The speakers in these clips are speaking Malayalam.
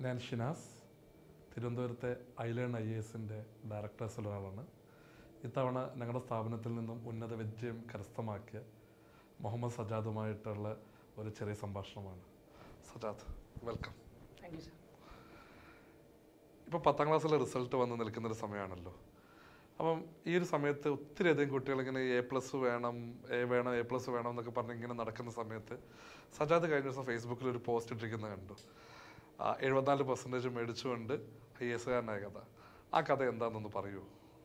ഞാൻ ഷിനാസ് തിരുവനന്തപുരത്തെ ഐലേൺ ഐ എ എസിൻ്റെ ഡയറക്ടേഴ്സിൽ ഒരാളാണ് ഇത്തവണ ഞങ്ങളുടെ സ്ഥാപനത്തിൽ നിന്നും ഉന്നത വിജയം കരസ്ഥമാക്കിയ മുഹമ്മദ് സജാദുമായിട്ടുള്ള ഒരു ചെറിയ സംഭാഷണമാണ് Sajad welcome thank you sir ഇപ്പോൾ പത്താം ക്ലാസ്സിലെ റിസൾട്ട് വന്ന് നിൽക്കുന്ന ഒരു സമയമാണല്ലോ അപ്പം ഈ ഒരു സമയത്ത് ഒത്തിരി അധികം കുട്ടികൾ ഇങ്ങനെ എ പ്ലസ് വേണം എ വേണം എ പ്ലസ് വേണം എന്നൊക്കെ പറഞ്ഞ് ഇങ്ങനെ നടക്കുന്ന സമയത്ത് സജാദ് കഴിഞ്ഞ ദിവസം ഫേസ്ബുക്കിൽ ഒരു പോസ്റ്റ് ഇട്ടിരിക്കുന്നത് കണ്ടു ആ, എഴുപത്തിനാല് പെർസെൻറ്റേജ് മേടിച്ചുകൊണ്ട് ഐ എസ് കാരനായ കഥ ആ കഥ എന്താണെന്നൊന്ന് പറയൂ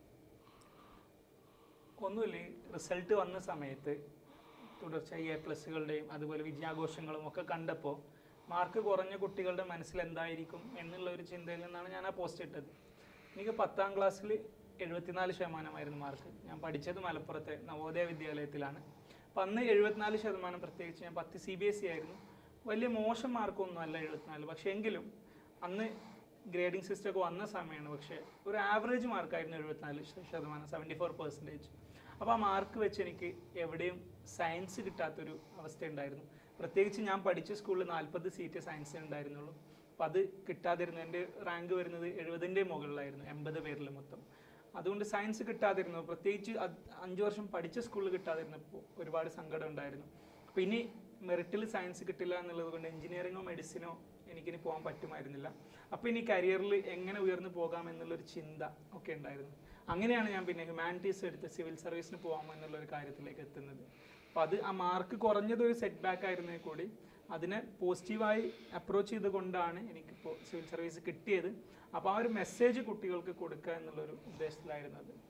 ഒന്നുമില്ല റിസൾട്ട് വന്ന സമയത്ത് തുടർച്ചയായി എ പ്ലസുകളുടെയും അതുപോലെ വിജയാഘോഷങ്ങളും ഒക്കെ കണ്ടപ്പോൾ മാർക്ക് കുറഞ്ഞ കുട്ടികളുടെ മനസ്സിൽ എന്തായിരിക്കും എന്നുള്ള ഒരു ചിന്തയിൽ നിന്നാണ് ഞാൻ ആ പോസ്റ്റ് ഇട്ടത് എനിക്ക് പത്താം ക്ലാസ്സിൽ എഴുപത്തിനാല് ശതമാനമായിരുന്നു മാർക്ക് ഞാൻ പഠിച്ചത് മലപ്പുറത്തെ നവോദയ വിദ്യാലയത്തിലാണ് അപ്പം അന്ന് എഴുപത്തിനാല് ശതമാനം പ്രത്യേകിച്ച് ഞാൻ പത്ത് സി ബി എസ് സി ആയിരുന്നു വലിയ മോശം മാർക്കൊന്നും അല്ല എഴുപത്തിനാല് പക്ഷേ എങ്കിലും അന്ന് ഗ്രേഡിംഗ് സിസ്റ്റം ഒക്കെ വന്ന സമയമാണ് പക്ഷേ ഒരു ആവറേജ് മാർക്കായിരുന്നു എഴുപത്തിനാല് ശ- ശതമാനം സെവൻറ്റി ഫോർ പെർസെൻറ്റേജ് അപ്പോൾ ആ മാർക്ക് വെച്ച് എനിക്ക് എവിടെയും സയൻസ് കിട്ടാത്തൊരു അവസ്ഥ ഉണ്ടായിരുന്നു പ്രത്യേകിച്ച് ഞാൻ പഠിച്ച സ്കൂളിൽ നാൽപ്പത് സീറ്റ് സയൻസ് ഉണ്ടായിരുന്നുള്ളൂ അപ്പോൾ അത് കിട്ടാതിരുന്നു എൻ്റെ റാങ്ക് വരുന്നത് എഴുപതിൻ്റെ മുകളിലായിരുന്നു എൺപത് പേരിൽ മൊത്തം അതുകൊണ്ട് സയൻസ് കിട്ടാതിരുന്നു പ്രത്യേകിച്ച് അത് അഞ്ച് വർഷം പഠിച്ച സ്കൂളിൽ കിട്ടാതിരുന്നപ്പോൾ ഒരുപാട് സങ്കടം ഉണ്ടായിരുന്നു അപ്പോൾ ഇനി മെറിറ്റിൽ സയൻസ് കിട്ടില്ല എന്നുള്ളത് കൊണ്ട് എഞ്ചിനീയറിങ്ങോ മെഡിസിനോ എനിക്കിനി പോകാൻ പറ്റുമായിരുന്നില്ല അപ്പോൾ ഇനി കരിയറിൽ എങ്ങനെ ഉയർന്നു പോകാം എന്നുള്ളൊരു ചിന്ത ഒക്കെ ഉണ്ടായിരുന്നു അങ്ങനെയാണ് ഞാൻ പിന്നെ ഹ്യൂമാനിറ്റീസ് എടുത്ത് സിവിൽ സർവീസിന് പോകാമോ എന്നുള്ള ഒരു കാര്യത്തിലേക്ക് എത്തുന്നത് അപ്പോൾ അത് ആ മാർക്ക് കുറഞ്ഞത് ഒരു സെറ്റ് ബാക്ക് ആയിരുന്നെങ്കിൽ കൂടി അതിനെ പോസിറ്റീവായി അപ്രോച്ച് ചെയ്തുകൊണ്ടാണ് എനിക്കിപ്പോൾ സിവിൽ സർവീസ് കിട്ടിയത് അപ്പോൾ ആ ഒരു മെസ്സേജ് കുട്ടികൾക്ക് കൊടുക്കുക എന്നുള്ളൊരു ഉദ്ദേശത്തിലായിരുന്നു അത്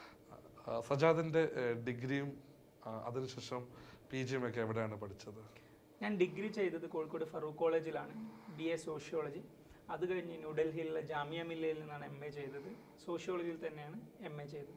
ആ, സജാദിൻ്റെ ഏഹ്, ഡിഗ്രിയും ആ, അതിനുശേഷം പി ജിയും ഒക്കെ എവിടെയാണ് പഠിച്ചത് ഞാൻ ഡിഗ്രി ചെയ്തത് കോഴിക്കോട് ഫറൂഖ് കോളേജിലാണ് ബി എ സോഷ്യോളജി അത് കഴിഞ്ഞ് ന്യൂഡൽഹിയിലെ ജാമിയ മില്ലയിൽ നിന്നാണ് എം എ ചെയ്തത് സോഷ്യോളജിയിൽ തന്നെയാണ് എം എ ചെയ്തത്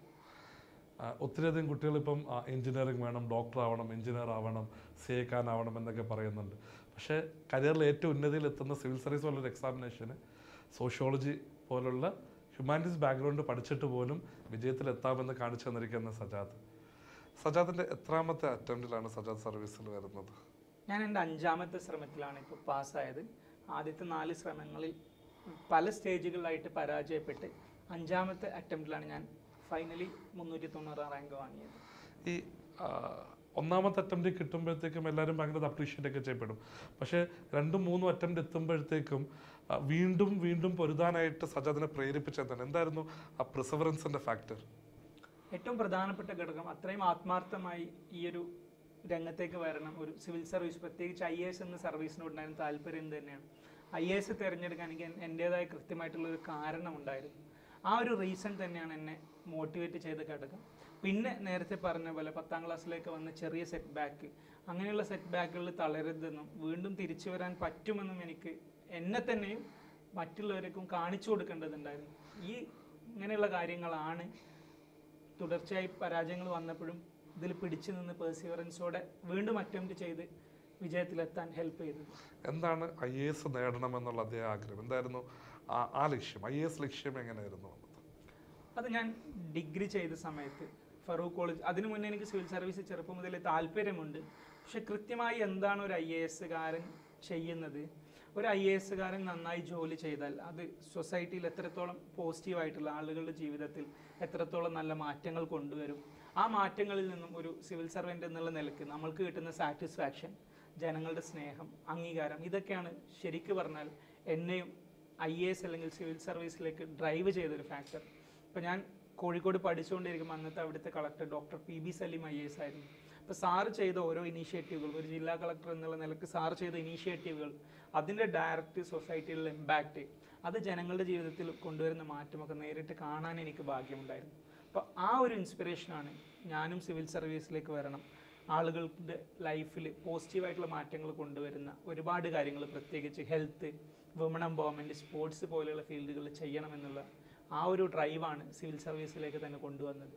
ആ, ഒത്തിരിയധികം കുട്ടികൾ ഇപ്പം എഞ്ചിനീയറിംഗ് വേണം ഡോക്ടർ ആവണം എഞ്ചിനീയർ ആവണം സി ആവണം എന്നൊക്കെ പറയുന്നുണ്ട് പക്ഷേ കരിയറിൽ ഏറ്റവും ഉന്നതിയിൽ എത്തുന്ന സിവിൽ സർവീസ് പോലൊരു എക്സാമിനേഷന് സോഷ്യോളജി പോലുള്ള ഹ്യൂമാനിറ്റീസ് ബാക്ക്ഗ്രൗണ്ട് പഠിച്ചിട്ട് പോലും വിജയത്തിൽ എത്താമെന്ന് കാണിച്ചു തന്നിരിക്കുന്ന സജാദ് സജാദിൻ്റെ എത്രാമത്തെ അറ്റംപ്റ്റിലാണ് സജാദ് സർവീസിൽ വരുന്നത് ഞാൻ എൻ്റെ അഞ്ചാമത്തെ ശ്രമത്തിലാണ് ഇപ്പോൾ പാസ്സായത് ആദ്യത്തെ നാല് ശ്രമങ്ങളിൽ പല സ്റ്റേജുകളിലായിട്ട് പരാജയപ്പെട്ട് അഞ്ചാമത്തെ അറ്റംപ്റ്റിലാണ് ഞാൻ ഫൈനലി മുന്നൂറ്റി തൊണ്ണൂറാം റാങ്ക് വാങ്ങിയത് ഈ ആ, ഒന്നാമത്തെ അറ്റംപ്റ്റ് കിട്ടുമ്പോഴത്തേക്കും എല്ലാവരും ഭയങ്കര അപ്രീഷിയേറ്റ് ഒക്കെ ചെയ്യപ്പെടും പക്ഷേ രണ്ടും മൂന്നും അറ്റംപ്റ്റ് എത്തുമ്പോഴത്തേക്കും ആ, വീണ്ടും വീണ്ടും പൊരുതാനായിട്ട് സജാദിനെ പ്രേരിപ്പിച്ചെന്താണ് എന്തായിരുന്നു ആ പ്രിസവറൻസിന്റെ ഫാക്ടർ ഏറ്റവും പ്രധാനപ്പെട്ട ഘടകം അത്രയും ആത്മാർത്ഥമായി ഈ ഒരു രംഗത്തേക്ക് വരണം ഒരു സിവിൽ സർവീസ് പ്രത്യേകിച്ച് ഐ എ എസ് എന്ന സർവീസിനോടുണ്ടായിരുന്ന താല്പര്യം തന്നെയാണ് ഐ എ എസ് തിരഞ്ഞെടുക്കാൻ എനിക്ക് എൻ- എൻ്റേതായ കൃത്യമായിട്ടുള്ള ഒരു കാരണം ഉണ്ടായിരുന്നു ആ ഒരു റീസൺ തന്നെയാണ് എന്നെ മോട്ടിവേറ്റ് ചെയ്ത ഘടകം പിന്നെ നേരത്തെ പറഞ്ഞ പോലെ പത്താം ക്ലാസ്സിലേക്ക് വന്ന ചെറിയ സെറ്റ് ബാക്ക് അങ്ങനെയുള്ള സെറ്റ് ബാക്കുകളിൽ തളരരുതെന്നും വീണ്ടും തിരിച്ചു വരാൻ പറ്റുമെന്നും എനിക്ക് എന്നെ തന്നെയും മറ്റുള്ളവർക്കും കാണിച്ചു കൊടുക്കേണ്ടതുണ്ടായിരുന്നു ഈ ഇങ്ങനെയുള്ള കാര്യങ്ങളാണ് തുടർച്ചയായി പരാജയങ്ങൾ വന്നപ്പോഴും ഇതിൽ പിടിച്ചു നിന്ന് പേഴ്സിവറൻസോടെ വീണ്ടും അറ്റംപ്റ്റ് ചെയ്ത് വിജയത്തിലെത്താൻ ഹെൽപ്പ് ചെയ്തത് എന്താണ് ഐ എ എസ് നേടണമെന്നുള്ള അതേ ആഗ്രഹം എന്തായിരുന്നു ആ ആ ലക്ഷ്യം ഐ എ എസ് ലക്ഷ്യം എങ്ങനെയായിരുന്നു വന്നത് അത് ഞാൻ ഡിഗ്രി ചെയ്ത സമയത്ത് ഫറൂഖ് കോളേജ് അതിനു മുന്നേ എനിക്ക് സിവിൽ സർവീസ് ചെറുപ്പം മുതലേ താല്പര്യമുണ്ട് പക്ഷെ കൃത്യമായി എന്താണ് ഒരു ഐ എ എസ്സുകാരൻ ചെയ്യുന്നത് ഒരു ഐ എ എസ്സുകാരൻ നന്നായി ജോലി ചെയ്താൽ അത് സൊസൈറ്റിയിൽ എത്രത്തോളം പോസിറ്റീവായിട്ടുള്ള ആളുകളുടെ ജീവിതത്തിൽ എത്രത്തോളം നല്ല മാറ്റങ്ങൾ കൊണ്ടുവരും ആ മാറ്റങ്ങളിൽ നിന്നും ഒരു സിവിൽ സർവൻ്റ് എന്നുള്ള നിലയ്ക്ക് നമ്മൾക്ക് കിട്ടുന്ന സാറ്റിസ്ഫാക്ഷൻ ജനങ്ങളുടെ സ്നേഹം അംഗീകാരം ഇതൊക്കെയാണ് ശരിക്ക് പറഞ്ഞാൽ എന്നെയും ഐ എ എസ് അല്ലെങ്കിൽ സിവിൽ സർവീസിലേക്ക് ഡ്രൈവ് ചെയ്തൊരു ഫാക്ടർ ഇപ്പം ഞാൻ കോഴിക്കോട് പഠിച്ചുകൊണ്ടിരിക്കുമ്പോൾ അന്നത്തെ അവിടുത്തെ collector doctor P B Saleem I S ആയിരുന്നു അപ്പോൾ സാറ് ചെയ്ത ഓരോ ഇനീഷ്യേറ്റീവുകൾ ഒരു ജില്ലാ കളക്ടർ എന്നുള്ള നിലക്ക് സാറ് ചെയ്ത ഇനീഷ്യേറ്റീവുകൾ അതിൻ്റെ ഡയറക്റ്റ് സൊസൈറ്റിയിലുള്ള ഇമ്പാക്റ്റ് അത് ജനങ്ങളുടെ ജീവിതത്തിൽ കൊണ്ടുവരുന്ന മാറ്റമൊക്കെ നേരിട്ട് കാണാൻ എനിക്ക് ഭാഗ്യമുണ്ടായിരുന്നു അപ്പോൾ ആ ഒരു ഇൻസ്പിറേഷനാണ് ഞാനും സിവിൽ സർവീസിലേക്ക് വരണം ആളുകളുടെ ലൈഫിൽ പോസിറ്റീവായിട്ടുള്ള മാറ്റങ്ങൾ കൊണ്ടുവരുന്ന ഒരുപാട് കാര്യങ്ങൾ പ്രത്യേകിച്ച് ഹെൽത്ത് വുമൺ എംപവർമെൻറ്റ് സ്പോർട്സ് പോലെയുള്ള ഫീൽഡുകളിൽ ചെയ്യണമെന്നുള്ള ആ ഒരു ഡ്രൈവാണ് സിവിൽ സർവീസിലേക്ക് തന്നെ കൊണ്ടുവന്നത്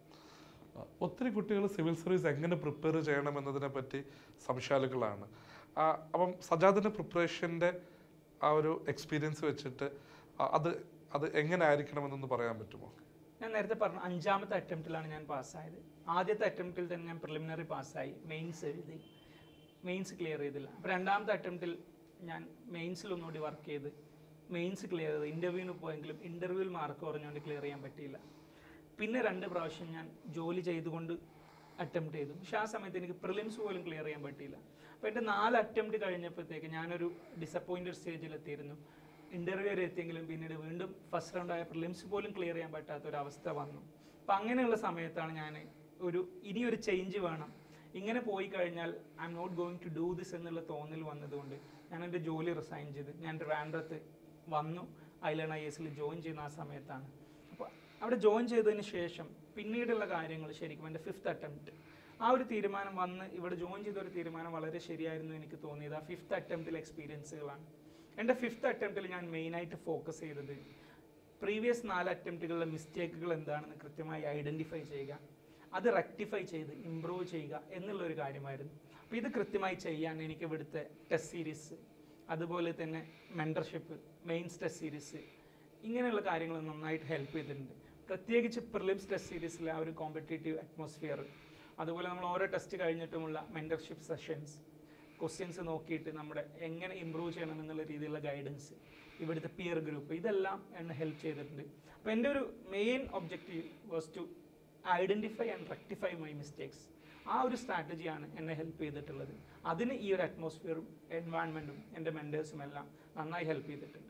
ആ, ഒത്തിരി കുട്ടികൾ സിവിൽ സർവീസ് എങ്ങനെ പ്രിപ്പയർ ചെയ്യണം എന്നതിനെ പറ്റി സംശയാലുക്കളാണ് ആ, അപ്പം സജാദിന്റെ പ്രിപ്പറേഷന്റെ ആ ഒരു എക്സ്പീരിയൻസ് വെച്ചിട്ട് ആ, അത് അത് എങ്ങനെ ആയിരിക്കണമെന്നൊന്ന് പറയാൻ പറ്റുമോ ഞാൻ നേരത്തെ പറഞ്ഞു അഞ്ചാമത്തെ അറ്റംപ്റ്റിലാണ് ഞാൻ പാസ്സായത് ആദ്യത്തെ അറ്റംപ്റ്റിൽ തന്നെ ഞാൻ പ്രിലിമിനറി പാസ്സായി മെയിൻസ് എഴുതി മെയിൻസ് ക്ലിയർ ചെയ്തില്ല അപ്പോൾ രണ്ടാമത്തെ അറ്റംപ്റ്റിൽ ഞാൻ മെയിൻസിൽ ഒന്നുകൂടി വർക്ക് ചെയ്ത് മെയിൻസ് ക്ലിയർ ചെയ്തത് ഇൻ്റർവ്യൂവിന് പോയെങ്കിലും ഇൻ്റർവ്യൂവിൽ മാർക്ക് കുറഞ്ഞുകൊണ്ട് ക്ലിയർ ചെയ്യാൻ പറ്റിയില്ല പിന്നെ രണ്ട് പ്രാവശ്യം ഞാൻ ജോലി ചെയ്തുകൊണ്ട് അറ്റംപ്റ്റ് ചെയ്തു പക്ഷെ ആ സമയത്ത് എനിക്ക് പ്രിലിംസ് പോലും ക്ലിയർ ചെയ്യാൻ പറ്റിയില്ല അപ്പോൾ എൻ്റെ നാല് അറ്റംപ്റ്റ് കഴിഞ്ഞപ്പോഴത്തേക്ക് ഞാനൊരു ഡിസപ്പോയിൻറ്റഡ് സ്റ്റേജിലെത്തിയിരുന്നു ഇൻ്റർവ്യൂ വരെ എത്തിയെങ്കിലും പിന്നീട് വീണ്ടും ഫസ്റ്റ് റൗണ്ട് ആയ പ്രിലിംസ് പോലും ക്ലിയർ ചെയ്യാൻ പറ്റാത്ത ഒരു അവസ്ഥ വന്നു അപ്പം അങ്ങനെയുള്ള സമയത്താണ് ഞാൻ ഒരു ഇനിയൊരു ചേഞ്ച് വേണം ഇങ്ങനെ പോയി കഴിഞ്ഞാൽ I'm not going to do this എന്നുള്ള തോന്നൽ വന്നതുകൊണ്ട് ഞാൻ എൻ്റെ ജോലി റിസൈൻ ചെയ്ത് ഞാൻ ട്രിവാൻഡ്രത്ത് വന്നു ഐലൺ ഐ എസിൽ ജോയിൻ ചെയ്യുന്ന ആ സമയത്താണ് അപ്പോൾ അവിടെ ജോയിൻ ചെയ്തതിന് ശേഷം പിന്നീടുള്ള കാര്യങ്ങൾ ശരിക്കും എൻ്റെ ഫിഫ്ത്ത് അറ്റംപ്റ്റ് ആ ഒരു തീരുമാനം വന്ന് ഇവിടെ ജോയിൻ ചെയ്ത ഒരു തീരുമാനം വളരെ ശരിയായിരുന്നു എനിക്ക് തോന്നിയത് ആ ഫിഫ്ത്ത് അറ്റംപ്റ്റിലെ എക്സ്പീരിയൻസുകളാണ് എൻ്റെ ഫിഫ്ത്ത് അറ്റംപ്റ്റിൽ ഞാൻ മെയിനായിട്ട് ഫോക്കസ് ചെയ്തത് പ്രീവിയസ് നാല് അറ്റംപ്റ്റുകളിലെ മിസ്റ്റേക്കുകൾ എന്താണെന്ന് കൃത്യമായി ഐഡൻറ്റിഫൈ ചെയ്യുക അത് റെക്ടിഫൈ ചെയ്ത് ഇമ്പ്രൂവ് ചെയ്യുക എന്നുള്ള ഒരു കാര്യമായിരുന്നു അപ്പോൾ ഇത് കൃത്യമായി ചെയ്യാൻ എനിക്ക് ഇവിടുത്തെ ടെസ്റ്റ് സീരീസ് അതുപോലെ തന്നെ മെൻറ്റർഷിപ്പ് മെയിൻസ് ടെസ്റ്റ് സീരീസ് ഇങ്ങനെയുള്ള കാര്യങ്ങൾ നന്നായിട്ട് ഹെൽപ്പ് ചെയ്തിട്ടുണ്ട് പ്രത്യേകിച്ച് പ്രിലിംസ് ടെസ്റ്റ് സീരീസിലെ ആ ഒരു കോമ്പറ്റേറ്റീവ് അറ്റ്മോസ്ഫിയർ അതുപോലെ നമ്മൾ ഓരോ ടെസ്റ്റ് കഴിഞ്ഞിട്ടുമുള്ള മെൻറ്റർഷിപ്പ് സെഷൻസ് ക്വസ്റ്റ്യൻസ് നോക്കിയിട്ട് നമ്മുടെ എങ്ങനെ ഇമ്പ്രൂവ് ചെയ്യണം എന്നുള്ള രീതിയിലുള്ള ഗൈഡൻസ് ഇവിടുത്തെ പിയർ ഗ്രൂപ്പ് ഇതെല്ലാം എന്നെ ഹെൽപ്പ് ചെയ്തിട്ടുണ്ട് അപ്പോൾ എൻ്റെ ഒരു main objective was to identify and rectify my mistakes ആ ഒരു സ്ട്രാറ്റജിയാണ് എന്നെ ഹെൽപ്പ് ചെയ്തിട്ടുള്ളത് അതിന് ഈ ഒരു അറ്റ്മോസ്ഫിയറും എൻവയൺമെൻറ്റും എൻ്റെ മെൻറ്റേഴ്സും എല്ലാം നന്നായി ഹെൽപ്പ് ചെയ്തിട്ടുണ്ട്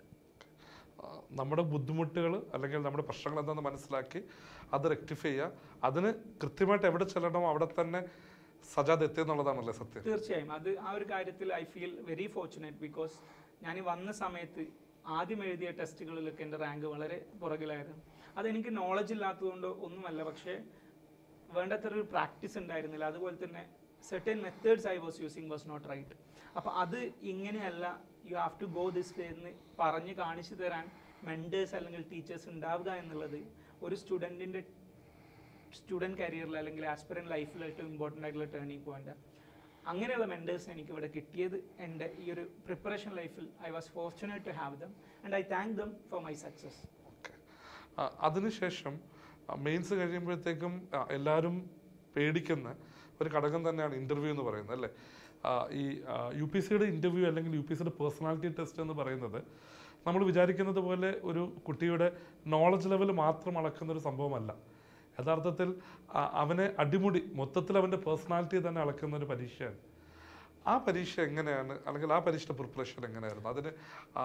ആ, നമ്മുടെ ബുദ്ധിമുട്ടുകൾ അല്ലെങ്കിൽ നമ്മുടെ പ്രശ്നങ്ങൾ എന്താണെന്ന് മനസ്സിലാക്കി അത് റെക്ടിഫൈ ചെയ്യുക അതിന് കൃത്യമായിട്ട് എവിടെ ചെല്ലണമോ അവിടെ തന്നെ സജാദ് എത്തിയെന്നുള്ളതാണല്ലേ സത്യം തീർച്ചയായും അത് ആ ഒരു കാര്യത്തിൽ I feel very fortunate because ഞാൻ ഈ വന്ന സമയത്ത് ആദ്യം എഴുതിയ ടെസ്റ്റുകളിലൊക്കെ എൻ്റെ റാങ്ക് വളരെ പുറകിലായിരുന്നു അതെനിക്ക് നോളജ് ഇല്ലാത്തതുകൊണ്ടോ ഒന്നുമല്ല പക്ഷേ വേണ്ടത്ര ഒരു പ്രാക്ടീസ് ഉണ്ടായിരുന്നില്ല അതുപോലെ തന്നെ certain methods I was using was not right അപ്പോൾ അത് ഇങ്ങനെയല്ല you have to go this way എന്ന് പറഞ്ഞ് കാണിച്ചു തരാൻ മെൻറ്റേഴ്സ് അല്ലെങ്കിൽ ടീച്ചേഴ്സ് ഉണ്ടാവുക എന്നുള്ളത് ഒരു സ്റ്റുഡൻറ്റിൻ്റെ സ്റ്റുഡൻറ് കരിയറിൽ അല്ലെങ്കിൽ ആസ്പിറൻ ലൈഫിൽ ഏറ്റവും ഇമ്പോർട്ടൻ്റ് ആയിട്ടുള്ള ടേണിംഗ് പോയിന്റ് അങ്ങനെയുള്ള മെൻറ്റേഴ്സ് എനിക്ക് ഇവിടെ കിട്ടിയത് എൻ്റെ ഈ ഒരു പ്രിപ്പറേഷൻ ലൈഫിൽ I was fortunate to have them and I thank them for my success okay അതിനുശേഷം മെയിൻസ് കഴിയുമ്പോഴത്തേക്കും ആ, എല്ലാവരും പേടിക്കുന്ന ഒരു ഘടകം തന്നെയാണ് ഇൻ്റർവ്യൂ എന്ന് പറയുന്നത് അല്ലേ ആ, ഈ യു പി സിയുടെ ഇൻ്റർവ്യൂ അല്ലെങ്കിൽ യു പി സിയുടെ പേഴ്സണാലിറ്റി ടെസ്റ്റ് എന്ന് പറയുന്നത് നമ്മൾ വിചാരിക്കുന്നത് പോലെ ഒരു കുട്ടിയുടെ നോളജ് ലെവൽ മാത്രം അളക്കുന്ന ഒരു സംഭവമല്ല യഥാർത്ഥത്തിൽ ആ, അവനെ അടിമുടി മൊത്തത്തിൽ അവൻ്റെ പേഴ്സണാലിറ്റി തന്നെ അളക്കുന്ന ഒരു പരീക്ഷയാണ് ആ പരീക്ഷ എങ്ങനെയാണ് അല്ലെങ്കിൽ ആ പരീക്ഷയുടെ പ്രിപ്പറേഷൻ എങ്ങനെയായിരുന്നു അതിന് ആ,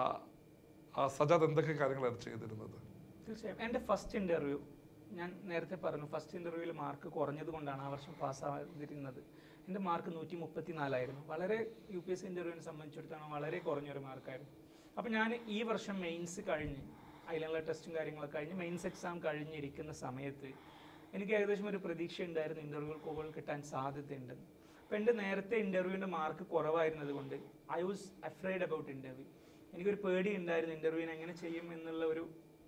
ആ സജാദ് എന്തൊക്കെ കാര്യങ്ങളാണ് ചെയ്തിരുന്നത് തീർച്ചയായും എൻ്റെ ഫസ്റ്റ് ഇൻ്റർവ്യൂ ഞാൻ നേരത്തെ പറഞ്ഞു ഫസ്റ്റ് ഇൻ്റർവ്യൂവിൽ മാർക്ക് കുറഞ്ഞത് കൊണ്ടാണ് ആ വർഷം പാസ്സാതിരുന്നത് എൻ്റെ മാർക്ക് നൂറ്റി മുപ്പത്തി നാലായിരുന്നു വളരെ യു പി എസ് ഇൻ്റർവ്യൂവിനെ സംബന്ധിച്ചിടത്തോളം വളരെ കുറഞ്ഞൊരു മാർക്കായിരുന്നു അപ്പോൾ ഞാൻ ഈ വർഷം മെയിൻസ് കഴിഞ്ഞ് അതിലുള്ള ടെസ്റ്റും കാര്യങ്ങളൊക്കെ കഴിഞ്ഞ് മെയിൻസ് എക്സാം കഴിഞ്ഞിരിക്കുന്ന സമയത്ത് എനിക്ക് ഏകദേശം ഒരു പ്രതീക്ഷ ഉണ്ടായിരുന്നു ഇൻ്റർവ്യൂ കോളുകൾ കിട്ടാൻ സാധ്യതയുണ്ട് അപ്പോൾ എൻ്റെ നേരത്തെ ഇൻ്റർവ്യൂവിൻ്റെ മാർക്ക് കുറവായിരുന്നത് കൊണ്ട് I was afraid about interview എനിക്കൊരു പേടി ഉണ്ടായിരുന്നു ഇൻ്റർവ്യൂവിന് എങ്ങനെ ചെയ്യും എന്നുള്ള ഒരു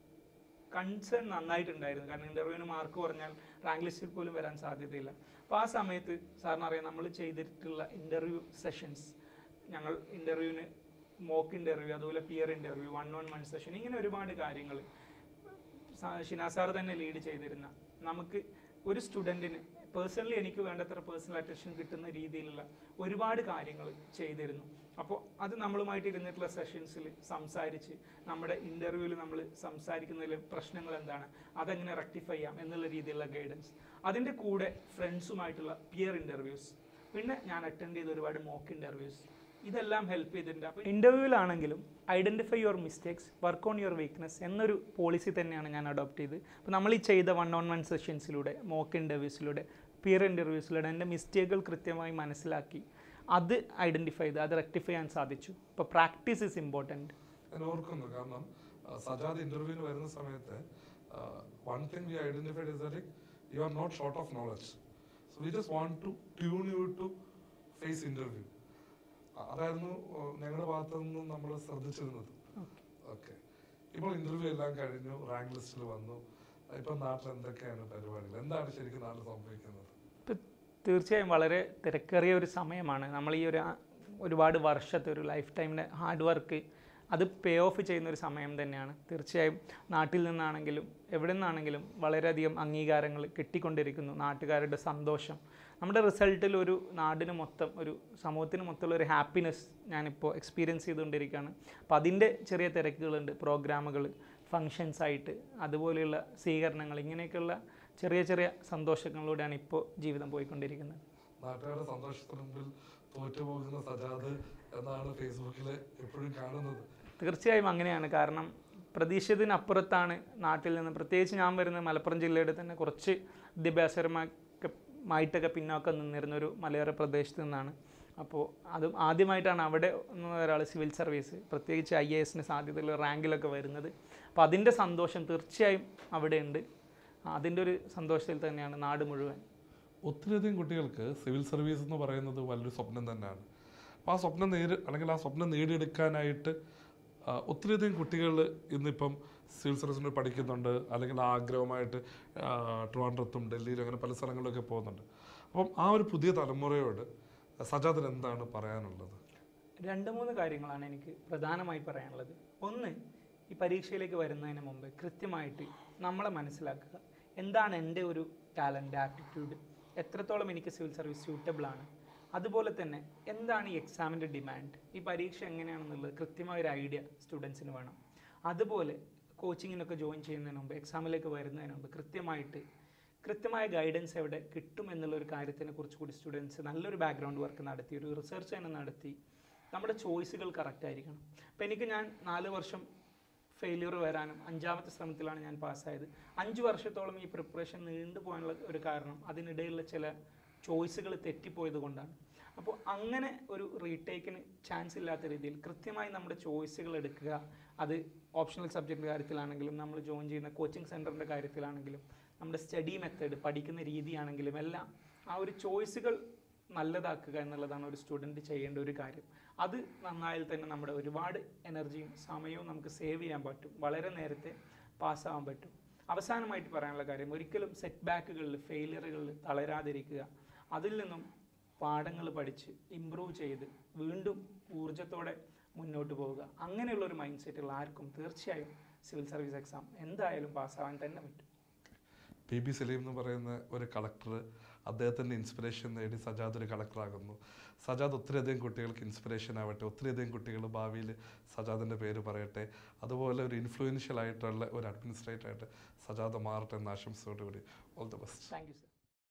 കൺസേൺ നന്നായിട്ടുണ്ടായിരുന്നു കാരണം ഇന്റർവ്യൂവിന് മാർക്ക് കുറഞ്ഞാൽ റാങ്ക് ലിസ്റ്റിൽ പോലും വരാൻ സാധ്യതയില്ല അപ്പോൾ ആ സമയത്ത് സാറിന് അറിയാം നമ്മൾ ചെയ്തിട്ടുള്ള ഇന്റർവ്യൂ സെഷൻസ് ഞങ്ങൾ ഇന്റർവ്യൂവിന് മോക്ക് ഇന്റർവ്യൂ അതുപോലെ peer interview one on one session ഇങ്ങനെ ഒരുപാട് കാര്യങ്ങൾ ഷിനാസ് സാർ തന്നെ ലീഡ് ചെയ്തിരുന്ന നമുക്ക് ഒരു സ്റ്റുഡൻറ്റിന് പേഴ്സണലി എനിക്ക് വേണ്ടത്ര പേഴ്സണൽ അറ്റൻഷൻ കിട്ടുന്ന രീതിയിലുള്ള ഒരുപാട് കാര്യങ്ങൾ ചെയ്തിരുന്നു അപ്പോൾ അത് നമ്മളുമായിട്ട് ഇരുന്നിട്ടുള്ള സെഷൻസിൽ സംസാരിച്ച് നമ്മുടെ ഇൻ്റർവ്യൂവിൽ നമ്മൾ സംസാരിക്കുന്നതിൽ പ്രശ്നങ്ങൾ എന്താണ് അതെങ്ങനെ റെക്ടിഫൈ ചെയ്യാം എന്നുള്ള രീതിയിലുള്ള ഗൈഡൻസ് അതിൻ്റെ കൂടെ ഫ്രണ്ട്സുമായിട്ടുള്ള പിയർ ഇൻ്റർവ്യൂസ് പിന്നെ ഞാൻ അറ്റൻഡ് ചെയ്ത ഒരുപാട് മോക്ക് ഇൻ്റർവ്യൂസ് ഇതെല്ലാം ഹെൽപ്പ് ചെയ്തിട്ടുണ്ട് അപ്പോൾ ഇൻ്റർവ്യൂവിലാണെങ്കിലും identify your mistakes work on your weakness എന്നൊരു പോളിസി തന്നെയാണ് ഞാൻ അഡോപ്റ്റ് ചെയ്ത് അപ്പോൾ നമ്മൾ ഈ ചെയ്ത വൺ ഓൺ വൺ സെഷൻസിലൂടെ മോക്ക് ഇൻ്റർവ്യൂസിലൂടെ പിയർ ഇൻ്റർവ്യൂസിലൂടെ എൻ്റെ മിസ്റ്റേക്കുകൾ കൃത്യമായി മനസ്സിലാക്കി അത് ഐഡൻറ്റിഫൈ ചെയ്ത് അത് റെക്ടിഫൈ ചെയ്യാൻ സാധിച്ചു അപ്പോൾ പ്രാക്ടീസ് ഇസ് ഇമ്പോർട്ടൻറ്റ് ഞാൻ ഓർക്കുന്നു കാരണം ആ, സജാദ് ഇന്റർവ്യൂവിന് വരുന്ന സമയത്ത് one thing we identified is that you are not short of knowledge so we just want to tune you to face interview അതായിരുന്നു ആ, ഞങ്ങളുടെ ഭാഗത്തു നിന്നും നമ്മൾ ശ്രദ്ധിച്ചിരുന്നത് ഓക്കെ ഇപ്പോൾ ഇന്റർവ്യൂ എല്ലാം കഴിഞ്ഞു റാങ്ക് ലിസ്റ്റിൽ വന്നു ഇപ്പം നാട്ടിൽ എന്തൊക്കെയാണ് പരിപാടികൾ എന്താണ് ശരിക്കും നാട്ടിൽ സംഭവിക്കുന്നത് ഇപ്പം തീർച്ചയായും വളരെ തിരക്കേറിയ ഒരു സമയമാണ് നമ്മൾ ഈ ഒരു ആ- ഒരുപാട് വർഷത്തെ ഒരു ലൈഫ് ടൈമിൻ്റെ ഹാർഡ് വർക്ക് അത് പേ ഓഫ് ചെയ്യുന്ന ഒരു സമയം തന്നെയാണ് തീർച്ചയായും നാട്ടിൽ നിന്നാണെങ്കിലും എവിടെ നിന്നാണെങ്കിലും വളരെയധികം അംഗീകാരങ്ങൾ കിട്ടിക്കൊണ്ടിരിക്കുന്നു നാട്ടുകാരുടെ സന്തോഷം നമ്മുടെ റിസൾട്ടിൽ ഒരു നാടിന് മൊത്തം ഒരു സമൂഹത്തിന് മൊത്തമുള്ള ഒരു ഹാപ്പിനെസ് ഞാനിപ്പോൾ എക്സ്പീരിയൻസ് ചെയ്തുകൊണ്ടിരിക്കുകയാണ് അപ്പോൾ അതിൻ്റെ ചെറിയ തിരക്കുകളുണ്ട് പ്രോഗ്രാമുകൾ ഫങ്ഷൻസ് ആയിട്ട് അതുപോലെയുള്ള സ്വീകരണങ്ങൾ ഇങ്ങനെയൊക്കെയുള്ള ചെറിയ ചെറിയ സന്തോഷങ്ങളിലൂടെയാണ് ഇപ്പോൾ ജീവിതം പോയിക്കൊണ്ടിരിക്കുന്നത് നാട്ടുകാരുടെ സന്തോഷത്തിന് മുമ്പിൽ തോറ്റുപോകുന്ന സജാദ് എന്നാണ് ഫേസ്ബുക്കിൽ എപ്പോഴും കാണുന്നത് തീർച്ചയായും അങ്ങനെയാണ് കാരണം പ്രതീക്ഷിതത്തിനപ്പുറത്താണ് നാട്ടിൽ നിന്ന് പ്രത്യേകിച്ച് ഞാൻ വരുന്ന മലപ്പുറം ജില്ലയുടെ തന്നെ കുറച്ച് വിദ്യാഭ്യാസപരമായിട്ട് മായിട്ടൊക്കെ പിന്നോക്കം നിന്നിരുന്ന ഒരു മലയോര പ്രദേശത്ത് നിന്നാണ് അപ്പോൾ അതും ആദ്യമായിട്ടാണ് അവിടെ നിന്ന് ഒരാൾ സിവിൽ സർവീസ് പ്രത്യേകിച്ച് ഐ എ എസിന് സാധ്യതയുള്ള റാങ്കിലൊക്കെ വരുന്നത് അപ്പോൾ അതിൻ്റെ സന്തോഷം തീർച്ചയായും അവിടെയുണ്ട് അതിൻ്റെ ഒരു സന്തോഷത്തിൽ തന്നെയാണ് നാട് മുഴുവൻ ഒത്തിരിയധികം കുട്ടികൾക്ക് സിവിൽ സർവീസ് എന്ന് പറയുന്നത് വലിയൊരു സ്വപ്നം തന്നെയാണ് അപ്പോൾ ആ സ്വപ്നം നേടി അല്ലെങ്കിൽ ആ സ്വപ്നം നേടിയെടുക്കാനായിട്ട് ആ, ഒത്തിരിയധികം കുട്ടികൾ ഇന്നിപ്പം സിവിൽ സർവീസിന് പഠിക്കുന്നുണ്ട് അല്ലെങ്കിൽ ആ ആഗ്രഹമായിട്ട് ആ, ട്രിവാൻഡ്രത്തും ഡൽഹിയിലും അങ്ങനെ പല സ്ഥലങ്ങളിലൊക്കെ പോകുന്നുണ്ട് അപ്പം ആ ഒരു പുതിയ തലമുറയോട് സജാദിന് എന്താണ് പറയാനുള്ളത് രണ്ട് മൂന്ന് കാര്യങ്ങളാണ് എനിക്ക് പ്രധാനമായി പറയാനുള്ളത് ഒന്ന് ഈ പരീക്ഷയിലേക്ക് വരുന്നതിന് മുമ്പ് കൃത്യമായിട്ട് നമ്മളെ മനസ്സിലാക്കുക എന്താണ് എൻ്റെ ഒരു ടാലൻ്റ് ആപ്റ്റിറ്റ്യൂഡ് എത്രത്തോളം എനിക്ക് സിവിൽ സർവീസ് സ്യൂട്ടബിൾ ആണ് അതുപോലെ തന്നെ എന്താണ് ഈ എക്സാമിൻ്റെ ഡിമാൻഡ് ഈ പരീക്ഷ എങ്ങനെയാണെന്നുള്ളത് കൃത്യമായ ഒരു ഐഡിയ സ്റ്റുഡൻസിന് വേണം അതുപോലെ കോച്ചിങ്ങിനൊക്കെ ജോയിൻ ചെയ്യുന്നതിന് മുമ്പ് എക്സാമിലേക്ക് വരുന്നതിന് മുമ്പ് കൃത്യമായിട്ട് കൃത്യമായ ഗൈഡൻസ് എവിടെ കിട്ടും എന്നുള്ള ഒരു കാര്യത്തിനെ കുറിച്ച് കൂടി സ്റ്റുഡൻസ് നല്ലൊരു ബാക്ക്ഗ്രൗണ്ട് വർക്ക് നടത്തി ഒരു റിസർച്ച് തന്നെ നടത്തി നമ്മുടെ ചോയ്സുകൾ കറക്റ്റ് ആയിരിക്കണം അപ്പോൾ എനിക്ക് ഞാൻ നാല് വർഷം ഫെയിലിയർ വരാനും അഞ്ചാമത്തെ ശ്രമത്തിലാണ് ഞാൻ പാസ്സായത് അഞ്ച് വർഷത്തോളം ഈ പ്രിപ്പറേഷൻ നീണ്ടു പോകാനുള്ള ഒരു കാരണം അതിനിടയിലുള്ള ചില ചോയ്സുകൾ തെറ്റിപ്പോയത് കൊണ്ടാണ് അപ്പോൾ അങ്ങനെ ഒരു റീടേക്കിന് ചാൻസ് ഇല്ലാത്ത രീതിയിൽ കൃത്യമായി നമ്മുടെ ചോയ്സുകൾ എടുക്കുക അത് ഓപ്ഷണൽ സബ്ജക്റ്റിൻ്റെ കാര്യത്തിലാണെങ്കിലും നമ്മൾ ജോയിൻ ചെയ്യുന്ന കോച്ചിങ് സെൻറ്ററിൻ്റെ കാര്യത്തിലാണെങ്കിലും നമ്മുടെ സ്റ്റഡി മെത്തേഡ് പഠിക്കുന്ന രീതിയാണെങ്കിലും എല്ലാം ആ ഒരു ചോയ്സുകൾ നല്ലതാക്കുക എന്നുള്ളതാണ് ഒരു സ്റ്റുഡൻറ്റ് ചെയ്യേണ്ട ഒരു കാര്യം അത് നന്നായാൽ തന്നെ നമ്മുടെ ഒരുപാട് എനർജിയും സമയവും നമുക്ക് സേവ് ചെയ്യാൻ പറ്റും വളരെ നേരത്തെ പാസ്സാവാൻ പറ്റും അവസാനമായിട്ട് പറയാനുള്ള കാര്യം ഒരിക്കലും സെറ്റ് ബാക്കുകളിൽ ഫെയിലിയറുകളിൽ തളരാതിരിക്കുക അതിൽ നിന്നും പാഠങ്ങൾ പഠിച്ച് ഇമ്പ്രൂവ് ചെയ്ത് വീണ്ടും ഊർജത്തോടെ മുന്നോട്ട് പോവുക അങ്ങനെയുള്ള ഒരു മൈൻഡ് സെറ്റുള്ള ആർക്കും തീർച്ചയായും സിവിൽ സർവീസ് എക്സാം എന്തായാലും പാസ്സാവാൻ തന്നെ പറ്റും പി ബി സലീം എന്ന് പറയുന്ന ഒരു കളക്ടർ അദ്ദേഹത്തിൻ്റെ ഇൻസ്പിറേഷൻ നേടി സജാദ് ഒരു കളക്ടറാകുന്നു സജാദ് ഒത്തിരിയധികം കുട്ടികൾക്ക് ഇൻസ്പിറേഷൻ ആവട്ടെ ഒത്തിരിയധികം കുട്ടികൾ ഭാവിയിൽ സജാദിൻ്റെ പേര് പറയട്ടെ അതുപോലെ ഒരു ഇൻഫ്ലുവൻഷ്യൽ ആയിട്ടുള്ള ഒരു അഡ്മിനിസ്ട്രേറ്റർ ആയിട്ട് സജാദ് മാറട്ടെ എന്ന ആശംസയോടുകൂടി all the best thank you sir